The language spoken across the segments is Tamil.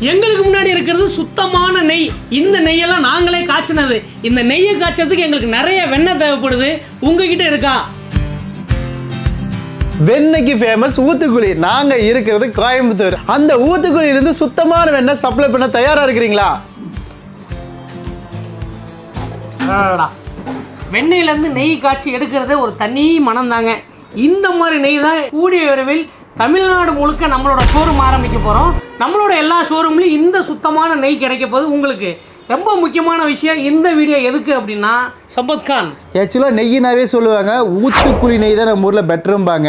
எங்களுக்கு முன்னாடி இருக்கிறது சுத்தமான நெய் இந்த நெய்யெல்லாம் நாங்களே காய்ச்சினது இந்த நெய்யை காய்ச்சறதுக்கு எங்களுக்கு நிறைய வெண்ணெய் தேவைப்படுது உங்ககிட்ட இருக்கா வெண்ணெய்க்கு ஃபேமஸ் ஊத்துக்குழி நாங்க இருக்கிறது கோயம்புத்தூர் அந்த ஊத்துக்குழியில இருந்து சுத்தமான வெண்ணெய் சப்ளை பண்ண தயாரா இருக்கிறீங்களா அடடா. வெண்ணெயிலேருந்து நெய் காய்ச்சி எடுக்கிறதே ஒரு தனி மனம் தாங்க இந்த மாதிரி நெய் தான் கூடிய விரைவில் தமிழ்நாடு முழுக்க நம்மளோட ஷோரூம் ஆரம்பிக்க போகிறோம் நம்மளோட எல்லா ஷோரூம்லையும் இந்த சுத்தமான நெய் கிடைக்க போது உங்களுக்கு ரொம்ப முக்கியமான விஷயம் இந்த வீடியோ எதுக்கு அப்படின்னா சம்பத் கான் ஆக்சுவலாக நெய்யினாவே சொல்லுவாங்க ஊத்துக்குழி நெய் தான் நம்ம ஊரில் பெட்டரும்பாங்க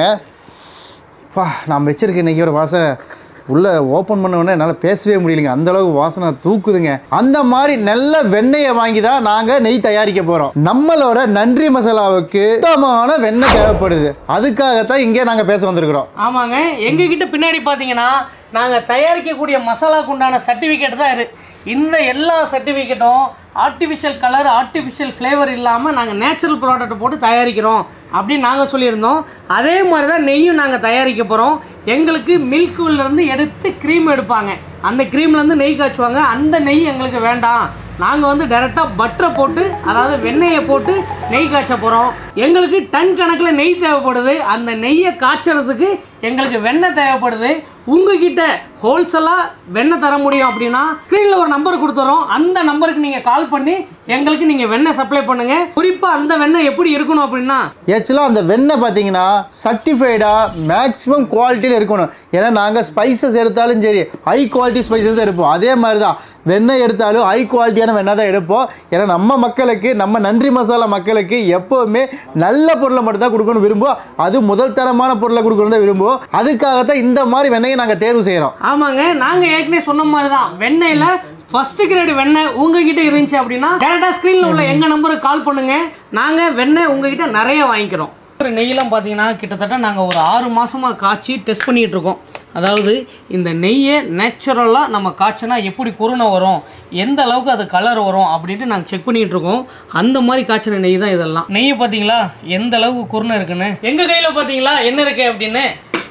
பா நான் வச்சிருக்க நெய்யோட வாசனை உள்ள ஓப்பன் பண்ண உடனே என்னால் பேசவே முடியலைங்க அந்த அளவுக்கு வாசனை தூக்குதுங்க அந்த மாதிரி நல்ல வெண்ணெயை வாங்கி தான் நாங்கள் நெய் தயாரிக்க போகிறோம் நம்மளோட நன்றி மசாலாவுக்கு சுத்தமான வெண்ணெய் தேவைப்படுது அதுக்காகத்தான் இங்கே நாங்கள் பேச வந்திருக்கிறோம் ஆமாங்க எங்ககிட்ட பின்னாடி பார்த்தீங்கன்னா நாங்கள் தயாரிக்கக்கூடிய மசாலாக்கு உண்டான சர்டிஃபிகேட் தான் இது இந்த எல்லா சர்டிஃபிகேட்டும் ஆர்டிஃபிஷியல் கலர் ஆர்டிஃபிஷியல் ஃப்ளேவர் இல்லாமல் நாங்கள் நேச்சுரல் ப்ராடக்ட் போட்டு தயாரிக்கிறோம் அப்படின்னு நாங்கள் சொல்லியிருந்தோம் அதே மாதிரி தான் நெய்யும் நாங்கள் தயாரிக்க போகிறோம் எங்களுக்கு மில்க்லேருந்து எடுத்து க்ரீம் எடுப்பாங்க அந்த க்ரீம்லேருந்து நெய் காய்ச்சுவாங்க அந்த நெய் எங்களுக்கு வேண்டாம் நாங்கள் வந்து டைரெக்டாக பட்டரை போட்டு அதாவது வெண்ணெயை போட்டு நெய் காய்ச்ச போகிறோம் எங்களுக்கு டன் கணக்கில் நெய் தேவைப்படுது அந்த நெய்யை காய்ச்சறதுக்கு எங்களுக்கு வெண்ணெய் தேவைப்படுது உங்ககிட்ட ஹோல்சேலாக வெண்ணெய் தர முடியும் அப்படின்னா ஸ்க்ரீனில் ஒரு நம்பர் கொடுத்துறோம் அந்த நம்பருக்கு நீங்கள் கால் பண்ணி எங்களுக்கு நீங்கள் வெண்ணெய் சப்ளை பண்ணுங்கள் குறிப்பாக அந்த வெண்ணெய் எப்படி இருக்கணும் அப்படின்னா ஆக்சுவலாக அந்த வெண்ணெய் பார்த்தீங்கன்னா சர்டிஃபைடாக மேக்ஸிமம் குவாலிட்டியில் இருக்கணும் ஏன்னா நாங்கள் ஸ்பைசஸ் எடுத்தாலும் சரி ஹை குவாலிட்டி ஸ்பைசஸ் தான் எடுப்போம் அதே மாதிரி தான் வெண்ணெய் எடுத்தாலும் ஹை குவாலிட்டியான வெண்ணெய் தான் எடுப்போம் ஏன்னா நம்ம மக்களுக்கு நம்ம நன்றி மசாலா மக்களுக்கு எப்போவுமே நல்ல பொருளை மட்டும் தான் கொடுக்கணும் விரும்புவோம் அது முதல் தரமான பொருளை கொடுக்கணும் தான் விரும்புவோம் அதுக்காகத்தான் இந்த மாதிரி வெண்ணெயை நாங்கள் தேர்வு செய்கிறோம் ஆமாங்க நாங்கள் ஏற்கனவே சொன்ன மாதிரி தான் வெண்ணெயில் ஃபர்ஸ்ட் கிரேட் வெண்ணெய் உங்ககிட்ட இருந்துச்சு அப்படின்னா டேரக்டாக ஸ்க்ரீனில் உள்ள எங்கள் நம்பருக்கு கால் பண்ணுங்க நாங்கள் வெண்ணெய் உங்ககிட்ட நிறைய வாங்கிக்கிறோம் ஒரு நெய்யெல்லாம் பார்த்தீங்கன்னா கிட்டத்தட்ட நாங்கள் ஒரு ஆறு மாதமாக காய்ச்சி டெஸ்ட் பண்ணிகிட்டு இருக்கோம் அதாவது இந்த நெய்யை நேச்சுரலாக நம்ம காய்ச்சினா எப்படி குருணை வரும் எந்த அளவுக்கு அது கலர் வரும் அப்படின்ட்டு நாங்கள் செக் பண்ணிகிட்டு இருக்கோம் அந்த மாதிரி காய்ச்சின நெய் தான் இதெல்லாம் நெய் பார்த்தீங்களா எந்த அளவுக்கு குருணை இருக்குன்னு எங்கள் கையில் பார்த்தீங்களா என்ன இருக்கு அப்படின்னு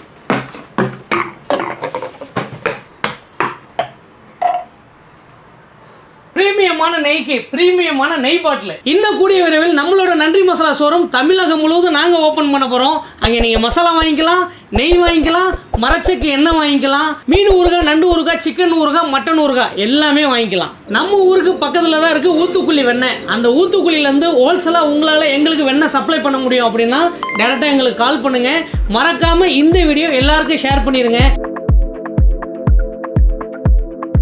பிரீமியமான நெய்க்கு பிரீமியமான நெய் பாட்டில் இன்னும் கூடிய விரைவில் நம்மளோட நன்றி மசாலா ஷோரூம் தமிழகம் முழுவதும் நாங்கள் ஓப்பன் பண்ண போகிறோம் அங்கே நீங்கள் மசாலா வாங்கிக்கலாம் நெய் வாங்கிக்கலாம் மரச்சக்கு எண்ணெய் வாங்கிக்கலாம் மீன் ஊறுகாய் நண்டு ஊறுகாய் சிக்கன் ஊறுகாய் மட்டன் ஊறுகாய் எல்லாமே வாங்கிக்கலாம் நம்ம ஊருக்கு பக்கத்தில் தான் இருக்குது ஊத்துக்குழி வெண்ணெய் அந்த ஊத்துக்குழியிலேருந்து ஹோல்சேலாக உங்களால் எங்களுக்கு வெண்ணெய் சப்ளை பண்ண முடியும் அப்படின்னா டேரெக்டாக எங்களுக்கு கால் பண்ணுங்கள் மறக்காமல் இந்த வீடியோ எல்லாருக்கும் ஷேர் பண்ணிடுங்க